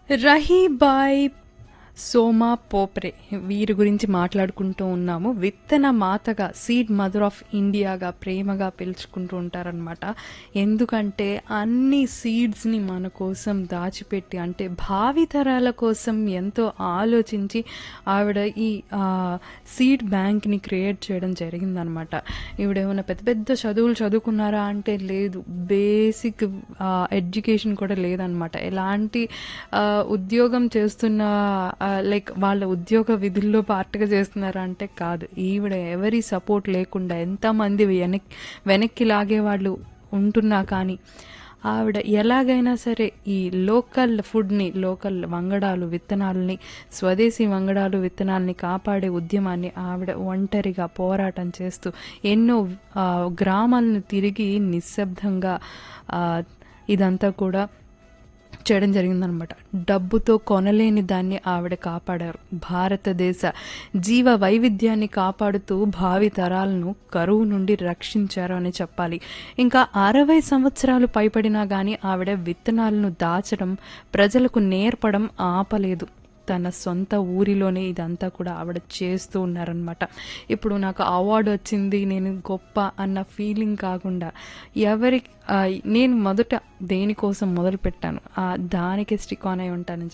రహీబాయ్ సోమా పోప్రే వీరి గురించి మాట్లాడుకుంటూ ఉన్నాము విత్తన మాతగా సీడ్ మదర్ ఆఫ్ ఇండియాగా ప్రేమగా పిలుచుకుంటూ ఉంటారనమాట ఎందుకంటే అన్ని సీడ్స్ని మన కోసం దాచిపెట్టి అంటే భావితరాల కోసం ఎంతో ఆలోచించి ఆవిడ ఈ సీడ్ బ్యాంక్ని క్రియేట్ చేయడం జరిగిందనమాట ఈవిడ ఏమైనా పెద్ద పెద్ద చదువులు చదువుకున్నారా అంటే లేదు బేసిక్ ఎడ్యుకేషన్ కూడా లేదనమాట ఎలాంటి ఆ, ఉద్యోగం చేస్తున్న లైక్ వాళ్ళ ఉద్యోగ విధుల్లో పార్ట్గా చేస్తున్నారా అంటే కాదు ఈవిడ ఎవరి సపోర్ట్ లేకుండా ఎంతమంది వెనక్ వెనక్కి లాగే వాళ్ళు ఉంటున్నా కానీ ఆవిడ ఎలాగైనా సరే ఈ లోకల్ ఫుడ్ని లోకల్ వంగడాలు విత్తనాలని స్వదేశీ వంగడాలు విత్తనాలని కాపాడే ఉద్యమాన్ని ఆవిడ ఒంటరిగా పోరాటం చేస్తూ ఎన్నో ఆ, గ్రామాలను తిరిగి నిశ్శబ్దంగా ఆ, ఇదంతా కూడా చేయడం జరిగిందనమాట డబ్బుతో కొనలేని దాన్ని ఆవిడ కాపాడారు భారతదేశ జీవ వైవిధ్యాన్ని కాపాడుతూ భావి తరాలను కరువు నుండి రక్షించారు అని చెప్పాలి ఇంకా అరవై సంవత్సరాలు పైపడినా కానీ ఆవిడ విత్తనాలను దాచడం ప్రజలకు నేర్పడం ఆపలేదు తన సొంత ఊరిలోనే ఇదంతా కూడా ఆవిడ చేస్తూ ఉన్నారనమాట ఇప్పుడు నాకు అవార్డు వచ్చింది నేను గొప్ప అన్న ఫీలింగ్ కాకుండా ఎవరి ఆ, నేను మొదట దేనికోసం మొదలు పెట్టాను ఆ, దానికి స్టిక్ ఆన్ అయి ఉంటానని